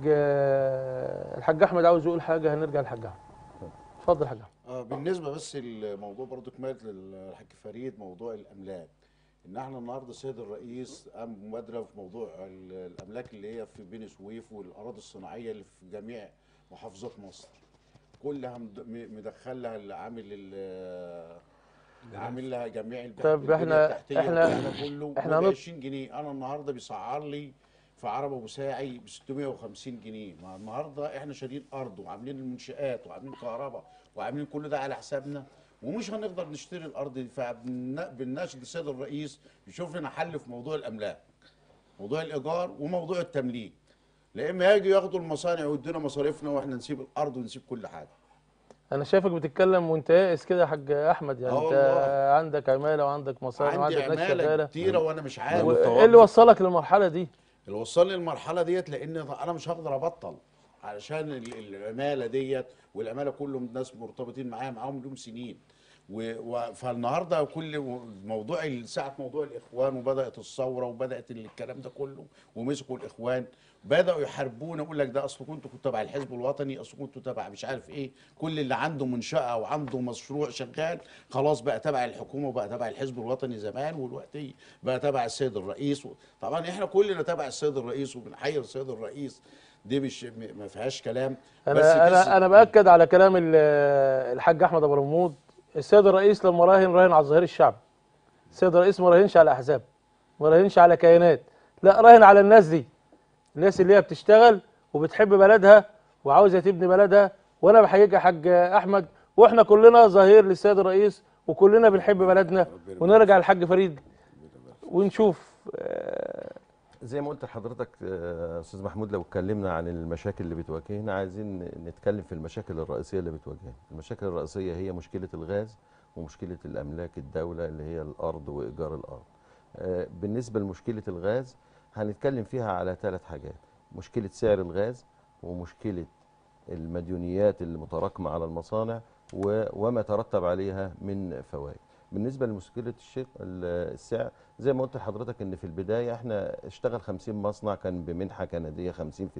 الحاج احمد عاوز يقول حاجه هنرجع للحاج احمد اتفضل يا حاج احمد آه بالنسبه بس الموضوع برضو كمالة للحاج فريد موضوع الاملاك ان احنا النهارده السيد الرئيس قام بمبادره في موضوع ال- الاملاك اللي هي في بني سويف والاراضي الصناعيه اللي في جميع محافظات مصر كلها مد- م- مدخل لها اللي عامل ال- عامل لها جميع الب- طب البنية إحنا- التحتية إحنا- والكلام ده كله إحنا ب هنط- 20 جنيه انا النهارده بيسعر لي في عرب ابو ساعي ب 650 جنيه ما النهارده احنا شارين ارض وعاملين المنشآت وعاملين كهرباء وعاملين كل ده على حسابنا ومش هنقدر نشتري الارض دي فبنناشد السيد الرئيس يشوف لنا حل في موضوع الاملاك موضوع الايجار وموضوع التمليك لا اما يجي ياخدوا المصانع ويدونا مصاريفنا واحنا نسيب الارض ونسيب كل حاجه انا شايفك بتتكلم وانت يائس كده يا حاج احمد يعني آه انت والله. عندك عماله وعندك مصانع عندي وعندك ناس عماله شغاله كتيره وانا مش عارف ايه اللي وصلك للمرحله دي اللي وصلني للمرحله ديت لان انا مش هقدر ابطل علشان ال- العماله ديت والعماله كلهم ناس مرتبطين معايا معاهم لهم سنين و... و... فالنهارده كل موضوع ساعه موضوع الاخوان وبدات الثوره وبدات الكلام ده كله ومسكوا الاخوان بداوا يحاربونا يقول لك ده اصل كنتوا كنتوا تبع الحزب الوطني اصل كنتوا تبع مش عارف ايه كل اللي عنده منشاه وعنده مشروع شغال خلاص بقى تبع الحكومه وبقى تبع الحزب الوطني زمان والوقتي بقى تبع السيد الرئيس و... طبعا احنا كلنا تبع السيد الرئيس وبنحيي السيد الرئيس دي مش م- ما فيهاش كلام انا في انا س- انا باكد على كلام ال- الحاج احمد ابو رمود السيد الرئيس لما راهن راهن على الظهير الشعبي السيد الرئيس ما راهنش على احزاب ما راهنش على كيانات لا راهن على الناس دي الناس اللي هي بتشتغل وبتحب بلدها وعاوزه تبني بلدها وانا بحييك يا حاج احمد واحنا كلنا ظهير للسيد الرئيس وكلنا بنحب بلدنا ونرجع للحاج فريد ونشوف آه، زي ما قلت لحضرتك آه، استاذ محمود لو اتكلمنا عن المشاكل اللي بتواجهنا عايزين نتكلم في المشاكل الرئيسيه اللي بتواجهنا المشاكل الرئيسيه هي مشكله الغاز ومشكله الاملاك الدوله اللي هي الارض وايجار الارض آه، بالنسبه لمشكله الغاز هنتكلم فيها على ثلاث حاجات مشكله سعر الغاز ومشكله المديونيات اللي متراكمه على المصانع و- وما ترتب عليها من فوائد بالنسبه لمشكله الشق ال- السعر زي ما قلت لحضرتك ان في البدايه احنا اشتغل 50 مصنع كان بمنحه كنديه 50%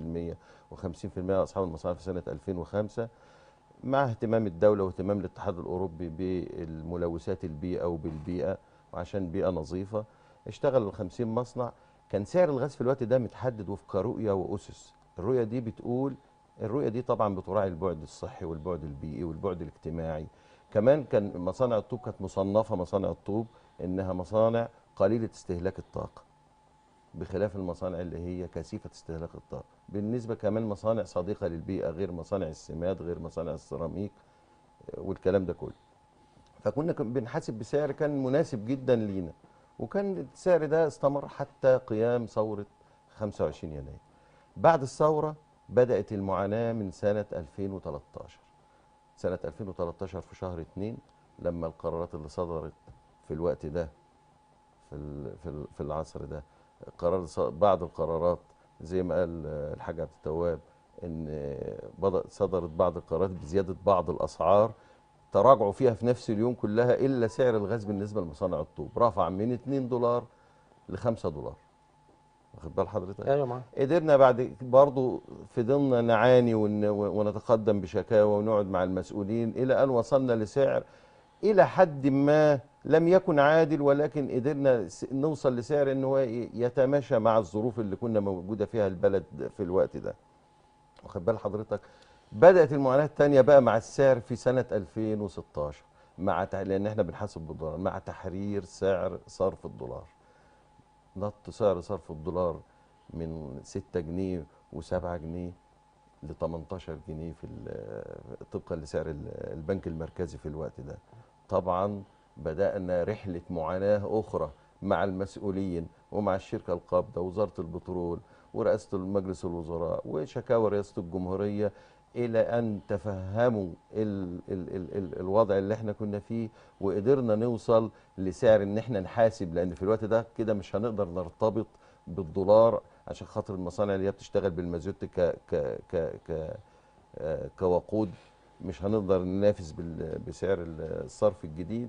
و50% اصحاب المصانع في سنه 2005 مع اهتمام الدوله واهتمام الاتحاد الاوروبي بالملوثات البيئه وبالبيئه وعشان بيئه نظيفه اشتغل ال 50 مصنع كان سعر الغاز في الوقت ده متحدد وفق رؤيه واسس الرؤيه دي بتقول الرؤيه دي طبعا بتراعي البعد الصحي والبعد البيئي والبعد الاجتماعي كمان كان مصانع الطوب كانت مصنفه مصانع الطوب انها مصانع قليله استهلاك الطاقه بخلاف المصانع اللي هي كثيفه استهلاك الطاقه بالنسبه كمان مصانع صديقه للبيئه غير مصانع السماد غير مصانع السيراميك آه، والكلام ده كله فكنا كن- بنحاسب بسعر كان مناسب جدا لينا وكان السعر ده استمر حتى قيام ثوره 25 يناير بعد الثوره بدات المعاناه من سنه 2013 سنه 2013 في شهر 2 لما القرارات اللي صدرت في الوقت ده في ال- في ال- في العصر ده قرار ص- بعض القرارات زي ما قال آه، الحاج عبد التواب ان آه، بدأ صدرت بعض القرارات بزياده بعض الاسعار تراجعوا فيها في نفس اليوم كلها الا سعر الغاز بالنسبه لمصانع الطوب رفع من 2 دولار ل 5 دولار واخد بال حضرتك ايوه معاك قدرنا بعد برضو فضلنا نعاني ون- ونتقدم بشكاوى ونقعد مع المسؤولين الى ان وصلنا لسعر الى حد ما لم يكن عادل ولكن قدرنا س- نوصل لسعر ان هو ي- يتماشى مع الظروف اللي كنا موجوده فيها البلد في الوقت ده واخد بال حضرتك بدات المعاناه الثانيه بقى مع السعر في سنه 2016 مع تح... لان احنا بنحاسب بالدولار مع تحرير سعر صرف الدولار نط سعر صرف الدولار من 6 جنيه و7 جنيه ل 18 جنيه في ال- طبقا لسعر ال- البنك المركزي في الوقت ده طبعا بدأنا رحلة معاناة أخرى مع المسؤولين ومع الشركة القابضة ووزارة البترول ورئاسة مجلس الوزراء وشكاوى رئاسة الجمهورية إلى أن تفهموا ال ال ال ال الوضع اللي احنا كنا فيه وقدرنا نوصل لسعر ان احنا نحاسب لأن في الوقت ده كده مش هنقدر نرتبط بالدولار عشان خاطر المصانع اللي هي بتشتغل بالمازوت ك ك ك ك آه، كوقود مش هنقدر ننافس بال- بسعر الصرف الجديد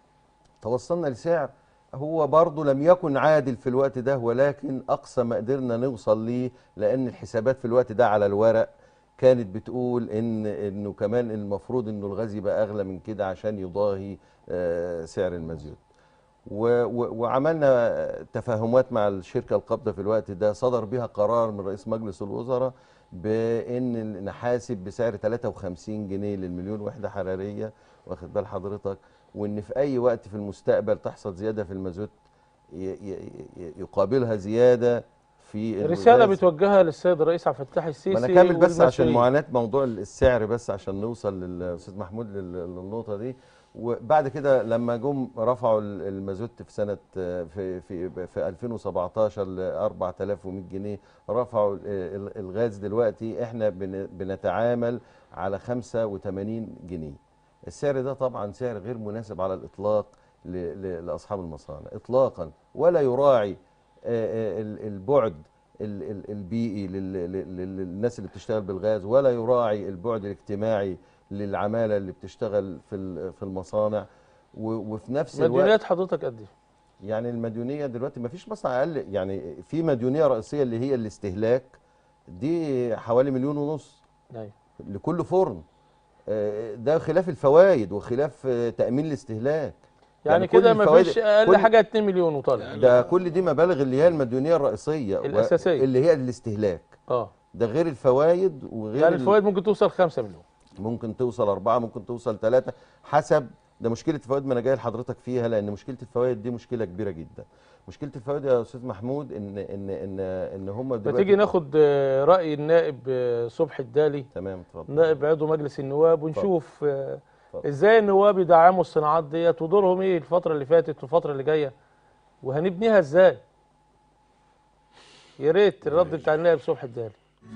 توصلنا لسعر هو برضه لم يكن عادل في الوقت ده ولكن اقصى ما قدرنا نوصل ليه لان الحسابات في الوقت ده على الورق كانت بتقول ان انه كمان المفروض انه الغاز يبقى اغلى من كده عشان يضاهي آه، سعر المازوت و- و- وعملنا تفاهمات مع الشركه القابضه في الوقت ده صدر بها قرار من رئيس مجلس الوزراء بان نحاسب بسعر 53 جنيه للمليون وحده حراريه واخد بال حضرتك وان في اي وقت في المستقبل تحصل زياده في المازوت ي- ي- ي- يقابلها زياده في رسالة الغاز. بتوجهها للسيد الرئيس عبد الفتاح السيسي ما انا كامل بس عشان والمسؤولين. معاناه موضوع السعر بس عشان نوصل للاستاذ محمود لل- للنقطه دي وبعد كده لما جم رفعوا ال- المازوت في سنه في في في 2017 ل 4100 جنيه رفعوا ال- ال- الغاز دلوقتي احنا بن- بنتعامل على 85 جنيه السعر ده طبعا سعر غير مناسب على الاطلاق ل- ل- لاصحاب المصانع اطلاقا ولا يراعي آه، آه، ال- البعد ال- ال- البيئي لل- لل- لل- للناس اللي بتشتغل بالغاز ولا يراعي البعد الاجتماعي للعماله اللي بتشتغل في ال- في المصانع و- وفي نفس الوقت مديونيات حضرتك قد ايه؟ يعني المديونيه دلوقتي ما فيش مصنع اقل يعني في مديونيه رئيسيه اللي هي الاستهلاك دي حوالي مليون ونص ايوه لكل فرن آه، ده خلاف الفوائد وخلاف آه، تامين الاستهلاك يعني كل كده ما الفوائد- فيش اقل كل- حاجه 2 مليون وطالع ده كل دي مبالغ اللي هي المديونيه الرئيسيه و- الأساسية. اللي هي الاستهلاك اه ده غير الفوائد وغير يعني ال- الفوائد ممكن توصل 5 مليون ممكن توصل أربعة ممكن توصل ثلاثة حسب ده مشكلة الفوائد ما أنا جاي لحضرتك فيها لأن مشكلة الفوائد دي مشكلة كبيرة جدا مشكلة الفوائد يا أستاذ محمود إن إن إن إن هم ما دلوقتي تيجي ناخد آه، رأي النائب آه، صبحي الدالي تمام اتفضل نائب عضو مجلس النواب ونشوف آه، اتفضل. ازاي النواب يدعموا الصناعات ديت ودورهم ايه الفترة اللي فاتت والفترة اللي جاية وهنبنيها ازاي يا ريت الرد بتاع النائب صبحي الدالي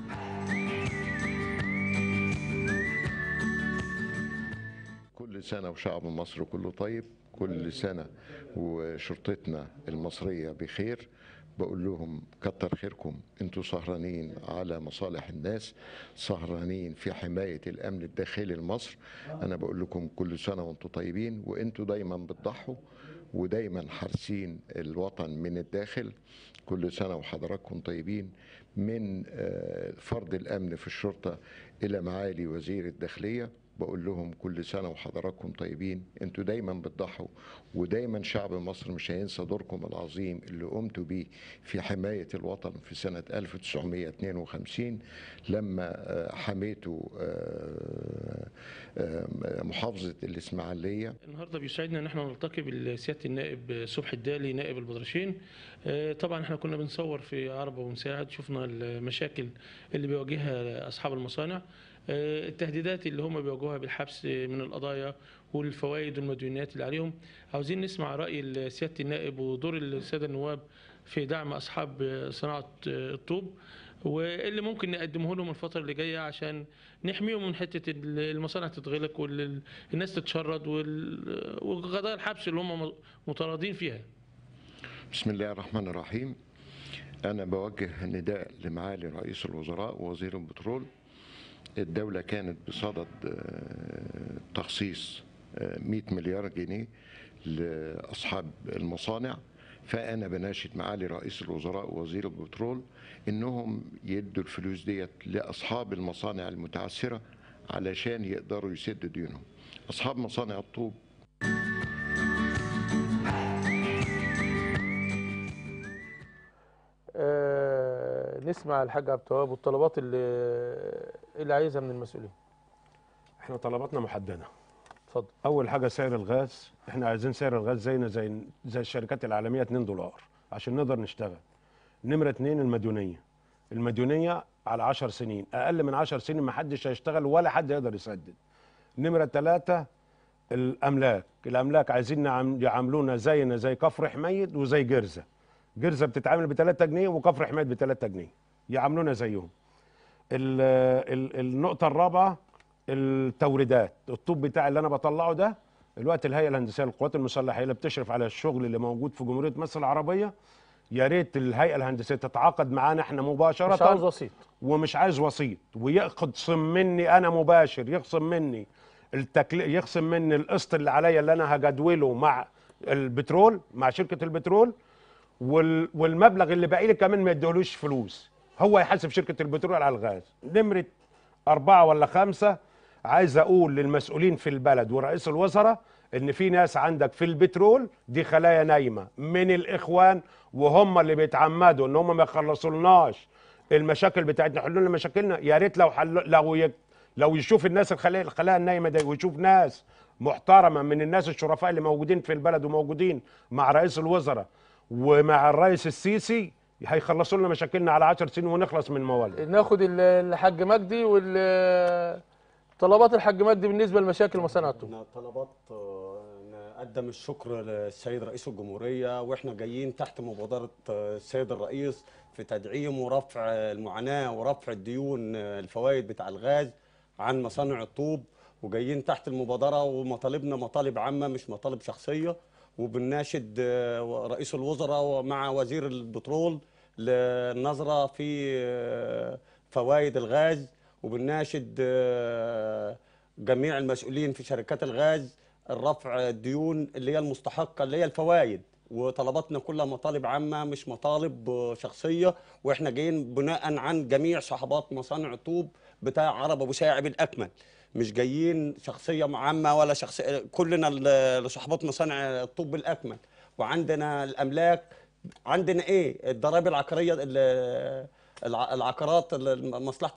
كل سنة وشعب مصر كله طيب كل سنة وشرطتنا المصرية بخير بقول لهم كتر خيركم انتوا سهرانين على مصالح الناس سهرانين في حماية الأمن الداخلي لمصر أنا بقول لكم كل سنة وانتوا طيبين وانتوا دايما بتضحوا ودايما حارسين الوطن من الداخل كل سنة وحضراتكم طيبين من آه، فرد الأمن في الشرطة إلى معالي وزير الداخلية بقول لهم كل سنة وحضراتكم طيبين انتوا دايما بتضحوا ودايما شعب مصر مش هينسى دوركم العظيم اللي قمتوا بيه في حماية الوطن في سنة 1952 لما آه، حميتوا آه، آه، محافظة الإسماعيلية النهارده بيسعدنا ان احنا نلتقي بسياده النائب صبحي الدالي نائب البدرشين آه، طبعا احنا كنا بنصور في عربه ومساعد شفنا المشاكل اللي بيواجهها اصحاب المصانع آه، التهديدات اللي هم بيواجهوها بالحبس من القضايا والفوائد والمديونيات اللي عليهم عاوزين نسمع راي سياده النائب ودور الساده النواب في دعم اصحاب صناعه الطوب واللي ممكن نقدمه لهم الفتره اللي جايه عشان نحميهم من حته المصانع تتغلق والناس تتشرد وال- وقضايا الحبس اللي هم مطاردين فيها بسم الله الرحمن الرحيم أنا بوجه نداء لمعالي رئيس الوزراء ووزير البترول الدولة كانت بصدد آه، تخصيص آه، 100 مليار جنيه لأصحاب المصانع فأنا بناشد معالي رئيس الوزراء ووزير البترول إنهم يدوا الفلوس ديت لأصحاب المصانع المتعثرة علشان يقدروا يسدوا ديونهم أصحاب مصانع الطوب نسمع الحاج عبد التواب والطلبات اللي اللي عايزها من المسؤولين احنا طلباتنا محدده اتفضل اول حاجه سعر الغاز احنا عايزين سعر الغاز زينا زي زي الشركات العالميه 2 دولار عشان نقدر نشتغل نمره اتنين المديونيه المديونيه على 10 سنين اقل من 10 سنين ما حدش هيشتغل ولا حد يقدر يسدد نمره ثلاثة الاملاك الاملاك عايزين نعم- يعاملونا زينا زي كفر حميد وزي جرزه جرزه بتتعامل ب 3 جنيه وكفر حميد ب 3 جنيه يعاملونا زيهم ال ال النقطه الرابعه التوريدات الطوب بتاعي اللي انا بطلعه ده الوقت الهيئه الهندسيه للقوات المسلحه هي اللي بتشرف على الشغل اللي موجود في جمهوريه مصر العربيه يا ريت الهيئه الهندسيه تتعاقد معانا احنا مباشره مش عاوز وسيط ومش عايز وسيط ويخصم مني انا مباشر يخصم مني التكلي يخصم مني القسط اللي عليا اللي انا هجدوله مع البترول مع شركه البترول وال والمبلغ اللي باقي لي كمان ما يديهولوش فلوس هو يحاسب شركه البترول على الغاز نمره أربعة ولا خمسة عايز أقول للمسؤولين في البلد ورئيس الوزراء إن في ناس عندك في البترول دي خلايا نايمة من الإخوان وهم اللي بيتعمدوا إن هم ما يخلصولناش المشاكل بتاعتنا يحلوا لنا مشاكلنا يا ريت لو حل لو ي... لو يشوف الناس الخلايا الخلايا النايمة دي ويشوف ناس محترمة من الناس الشرفاء اللي موجودين في البلد وموجودين مع رئيس الوزراء ومع الرئيس السيسي هيخلصوا لنا مشاكلنا على 10 سنين ونخلص من موالد ناخد ال- الحاج مجدي وال طلبات الحاج مجدي بالنسبه لمشاكل مصانع الطوب إحنا طلبات آه، نقدم الشكر للسيد رئيس الجمهورية واحنا جايين تحت مبادرة آه، السيد الرئيس في تدعيم ورفع المعاناة ورفع الديون آه، الفوائد بتاع الغاز عن مصانع الطوب وجايين تحت المبادرة ومطالبنا مطالب عامة مش مطالب شخصية وبنناشد آه، رئيس الوزراء ومع وزير البترول للنظرة في آه، فوائد الغاز وبنناشد آه، جميع المسؤولين في شركات الغاز الرفع الديون اللي هي المستحقة اللي هي الفوائد وطلباتنا كلها مطالب عامة مش مطالب آه، شخصية واحنا جايين بناء عن جميع صحبات مصانع الطوب بتاع عرب ابو ساعب الاكمل مش جايين شخصية عامة ولا شخصية كلنا ال- لصحبات مصانع الطوب الاكمل وعندنا الاملاك عندنا ايه الضرائب العقارية ال- الع- العقارات ال- مصلحة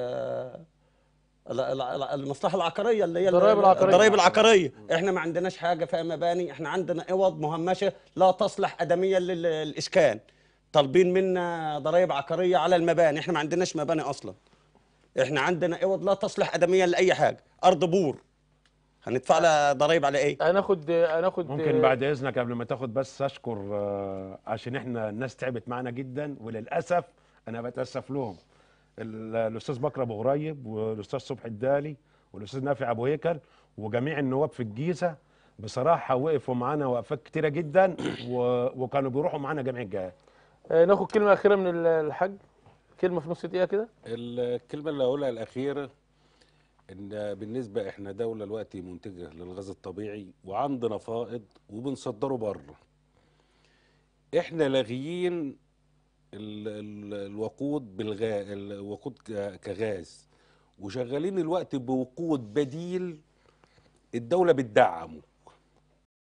ال- ال- ال- المصلحه العقاريه اللي هي ال- الضرايب العقارية. الضرايب العقاريه احنا ما عندناش حاجه فيها مباني احنا عندنا عوض مهمشه لا تصلح ادميا لل- للاسكان طالبين منا ضرايب عقاريه على المباني احنا ما عندناش مباني اصلا احنا عندنا عوض لا تصلح ادميا لاي حاجه ارض بور هندفع لها ضرايب على ايه هناخد هناخد ممكن بعد اذنك قبل ما تاخد بس اشكر آه، عشان احنا الناس تعبت معانا جدا وللاسف انا بتاسف لهم ال- الاستاذ بكر ابو غريب والاستاذ صبحي الدالي والاستاذ نافع ابو هيكل وجميع النواب في الجيزه بصراحه وقفوا معانا وقفات كتيره جدا و... وكانوا بيروحوا معانا جميع الجهات آه، ناخد كلمه اخيره من ال- الحاج كلمه في نص دقيقه كده الكلمة اللي هقولها الأخيرة إن بالنسبة إحنا دولة دلوقتي منتجة للغاز الطبيعي وعندنا فائض وبنصدره بره. إحنا لاغيين ال- ال- الوقود بالغاز الوقود ك- كغاز وشغالين الوقت بوقود بديل الدولة بتدعمه